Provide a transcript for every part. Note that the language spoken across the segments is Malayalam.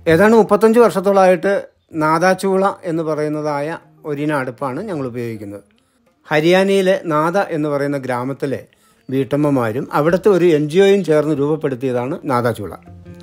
ഏതാണ്ട് മുപ്പത്തഞ്ച് വർഷത്തോളമായിട്ട് നാദാചൂള എന്ന് പറയുന്നതായ ഒരിന അടുപ്പാണ് ഞങ്ങൾ ഉപയോഗിക്കുന്നത് ഹരിയാനയിലെ നാദ എന്ന് പറയുന്ന ഗ്രാമത്തിലെ വീട്ടമ്മമാരും അവിടുത്തെ ഒരു എൻ ജി ഒയും ചേർന്ന് രൂപപ്പെടുത്തിയതാണ് നാദാചൂള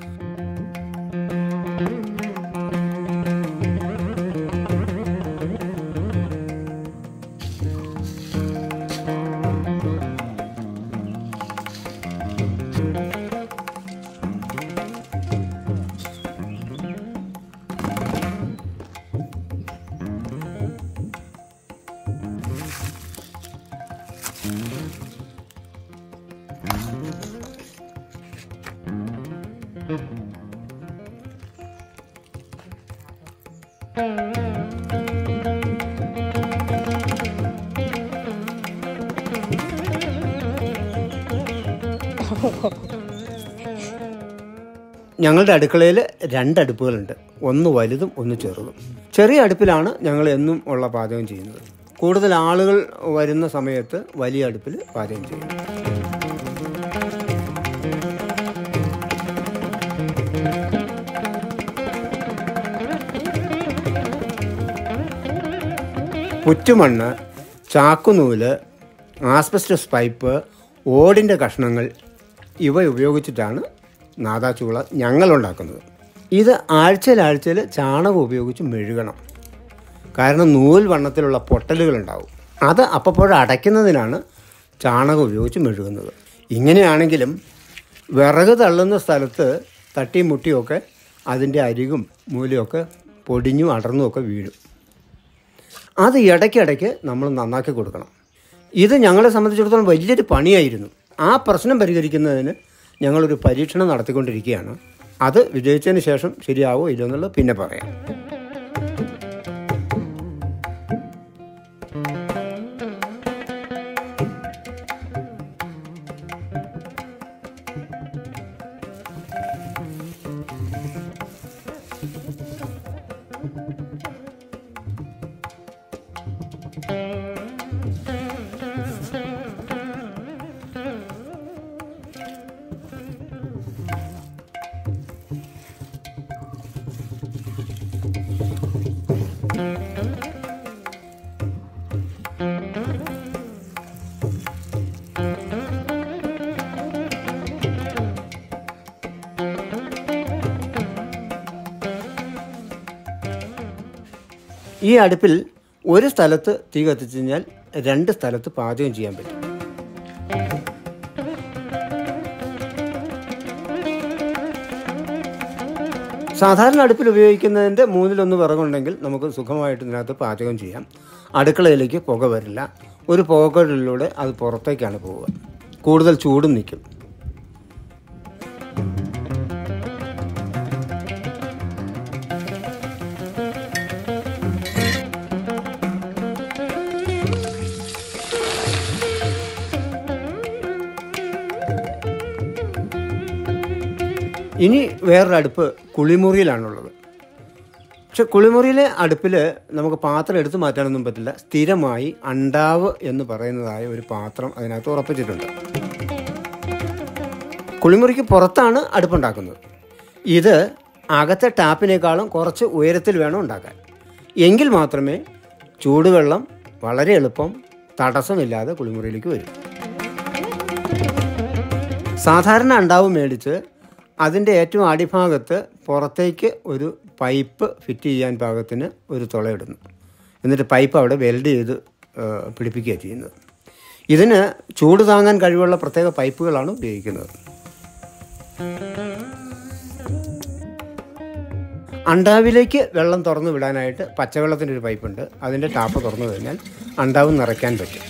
ഞങ്ങളുടെ അടുക്കളയിൽ രണ്ട് അടുപ്പുകളുണ്ട് ഒന്ന് വലുതും ഒന്ന് ചെറുതും ചെറിയ അടുപ്പിലാണ് ഞങ്ങൾ എന്നും ഉള്ള പാചകം ചെയ്യുന്നത് കൂടുതൽ ആളുകൾ വരുന്ന സമയത്ത് വലിയ അടുപ്പിൽ പാചകം ചെയ്യും പുറ്റുമണ്ണ് ചാക്കുനൂല് ആസ്ബസ്റ്റസ് പൈപ്പ് ഓടിൻ്റെ കഷ്ണങ്ങൾ ഇവ ഉപയോഗിച്ചിട്ടാണ് നാദാച്ചൂള ഞങ്ങൾ ഉണ്ടാക്കുന്നത് ഇത് ആഴ്ചയിൽ ആഴ്ചയിൽ ചാണകം ഉപയോഗിച്ച് മെഴുകണം കാരണം നൂൽ വണ്ണത്തിലുള്ള പൊട്ടലുകളുണ്ടാവും അത് അപ്പപ്പോഴും അടയ്ക്കുന്നതിനാണ് ചാണകം ഉപയോഗിച്ച് മെഴുകുന്നത് ഇങ്ങനെയാണെങ്കിലും വിറക് തള്ളുന്ന സ്ഥലത്ത് തട്ടിയും മുട്ടിയൊക്കെ അതിൻ്റെ അരികും മൂലയൊക്കെ പൊടിഞ്ഞും അടർന്നുമൊക്കെ വീഴും അത് ഇടയ്ക്കിടയ്ക്ക് നമ്മൾ നന്നാക്കി കൊടുക്കണം ഇത് ഞങ്ങളെ സംബന്ധിച്ചിടത്തോളം വലിയൊരു പണിയായിരുന്നു ആ പ്രശ്നം പരിഹരിക്കുന്നതിന് ഞങ്ങളൊരു പരീക്ഷണം നടത്തിക്കൊണ്ടിരിക്കുകയാണ് അത് വിജയിച്ചതിന് ശേഷം ശരിയാവോ ഇല്ലയോ എന്നുള്ളത് പിന്നെ പറയാം ഈ അടുപ്പിൽ ഒരു സ്ഥലത്ത് തീ കത്തിച്ചു കഴിഞ്ഞാൽ രണ്ട് സ്ഥലത്ത് പാചകം ചെയ്യാൻ പറ്റും സാധാരണ അടുപ്പിൽ ഉപയോഗിക്കുന്നതിൻ്റെ മൂന്നിലൊന്ന് വിറകുണ്ടെങ്കിൽ നമുക്ക് സുഖമായിട്ട് ഇതിനകത്ത് പാചകം ചെയ്യാം അടുക്കളയിലേക്ക് പുക വരില്ല ഒരു പുകകളിലൂടെ അത് പുറത്തേക്കാണ് പോവുക കൂടുതൽ ചൂടും നിൽക്കും ഇനി വേറൊരു അടുപ്പ് കുളിമുറിയിലാണുള്ളത് പക്ഷെ കുളിമുറിയിലെ അടുപ്പിൽ നമുക്ക് പാത്രം എടുത്തു മാറ്റാനൊന്നും പറ്റില്ല സ്ഥിരമായി അണ്ടാവ് എന്ന് പറയുന്നതായ ഒരു പാത്രം അതിനകത്ത് ഉറപ്പിച്ചിട്ടുണ്ട് കുളിമുറിക്ക് പുറത്താണ് അടുപ്പുണ്ടാക്കുന്നത് ഇത് അകത്തെ ടാപ്പിനേക്കാളും കുറച്ച് ഉയരത്തിൽ വേണം ഉണ്ടാക്കാൻ എങ്കിൽ മാത്രമേ ചൂടുവെള്ളം വളരെ എളുപ്പം തടസ്സമില്ലാതെ കുളിമുറിയിലേക്ക് വരും സാധാരണ അണ്ടാവ് മേടിച്ച് അതിൻ്റെ ഏറ്റവും അടിഭാഗത്ത് പുറത്തേക്ക് ഒരു പൈപ്പ് ഫിറ്റ് ചെയ്യാൻ പാകത്തിന് ഒരു തുളയിടുന്നു എന്നിട്ട് പൈപ്പ് അവിടെ വെൽഡ് ചെയ്ത് ഏഹ്, പിടിപ്പിക്കുകയാണ് ചെയ്യുന്നത് ഇതിന് ചൂട് താങ്ങാൻ കഴിവുള്ള പ്രത്യേക പൈപ്പുകളാണ് ഉപയോഗിക്കുന്നത് അണ്ടാവിലേക്ക് വെള്ളം തുറന്നു വിടാനായിട്ട് പച്ചവെള്ളത്തിൻ്റെ ഒരു പൈപ്പുണ്ട് അതിൻ്റെ ടാപ്പ് തുറന്നു കഴിഞ്ഞാൽ അണ്ടാവ് നിറയ്ക്കാൻ പറ്റും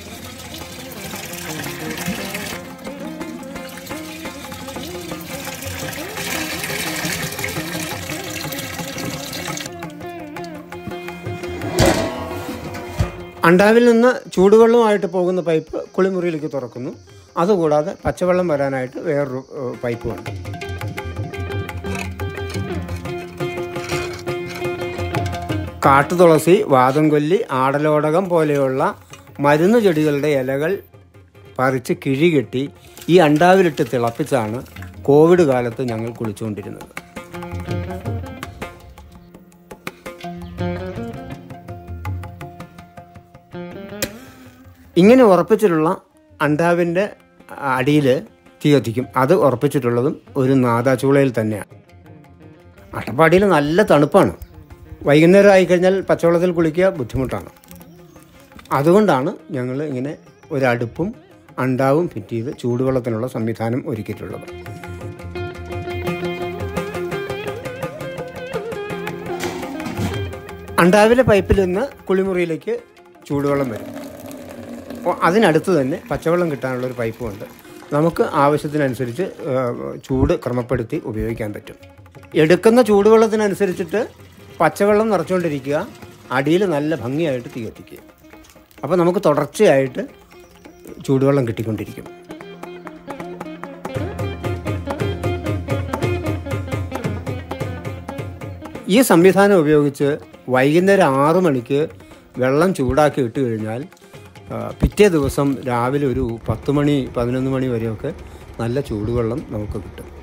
അണ്ടാവിൽ നിന്ന് ചൂടുവെള്ളമായിട്ട് പോകുന്ന പൈപ്പ് കുളിമുറിയിലേക്ക് തുറക്കുന്നു അതുകൂടാതെ പച്ചവെള്ളം വരാനായിട്ട് വേറൊരു ഏഹ്, പൈപ്പുമുണ്ട് കാട്ടുതുളസി വാദംകൊല്ലി ആടലോടകം പോലെയുള്ള മരുന്ന് ചെടികളുടെ ഇലകൾ പറിച്ച് കിഴികെട്ടി ഈ അണ്ടാവിലിട്ട് തിളപ്പിച്ചാണ് കോവിഡ് കാലത്ത് ഞങ്ങൾ കുളിച്ചുകൊണ്ടിരുന്നത് ഇങ്ങനെ ഉറപ്പിച്ചിട്ടുള്ള അണ്ടാവിൻ്റെ അടിയിൽ തീ കത്തിക്കും അത് ഉറപ്പിച്ചിട്ടുള്ളതും ഒരു നാദാചൂളയിൽ തന്നെയാണ് അട്ടപ്പാടിയിൽ നല്ല തണുപ്പാണ് വൈകുന്നേരം ആയിക്കഴിഞ്ഞാൽ പച്ചവെള്ളത്തിൽ കുളിക്കുക ബുദ്ധിമുട്ടാണ് അതുകൊണ്ടാണ് ഞങ്ങൾ ഇങ്ങനെ ഒരടുപ്പും അണ്ടാവും ഫിറ്റ് ചെയ്ത് ചൂടുവെള്ളത്തിനുള്ള സംവിധാനം ഒരുക്കിയിട്ടുള്ളത് അണ്ടാവിലെ പൈപ്പിൽ നിന്ന് കുളിമുറിയിലേക്ക് ചൂടുവെള്ളം വരും അപ്പോൾ അതിനടുത്ത് തന്നെ പച്ചവെള്ളം കിട്ടാനുള്ള ഒരു പൈപ്പുമുണ്ട് നമുക്ക് ആവശ്യത്തിനനുസരിച്ച് ആ, ചൂട് ക്രമപ്പെടുത്തി ഉപയോഗിക്കാൻ പറ്റും എടുക്കുന്ന ചൂടുവെള്ളത്തിനനുസരിച്ചിട്ട് പച്ചവെള്ളം നിറച്ചുകൊണ്ടിരിക്കുക അടിയിൽ നല്ല ഭംഗിയായിട്ട് തീ കത്തിക്കുക അപ്പോൾ നമുക്ക് തുടർച്ചയായിട്ട് ചൂടുവെള്ളം കിട്ടിക്കൊണ്ടിരിക്കും ഈ സംവിധാനം ഉപയോഗിച്ച് വൈകുന്നേരം ആറു മണിക്ക് വെള്ളം ചൂടാക്കി ഇട്ട് കഴിഞ്ഞാൽ ആ, പിറ്റേ ദിവസം രാവിലെ ഒരു പത്ത് മണി പതിനൊന്ന് മണി വരെയൊക്കെ നല്ല ചൂടുവെള്ളം നമുക്ക് കിട്ടും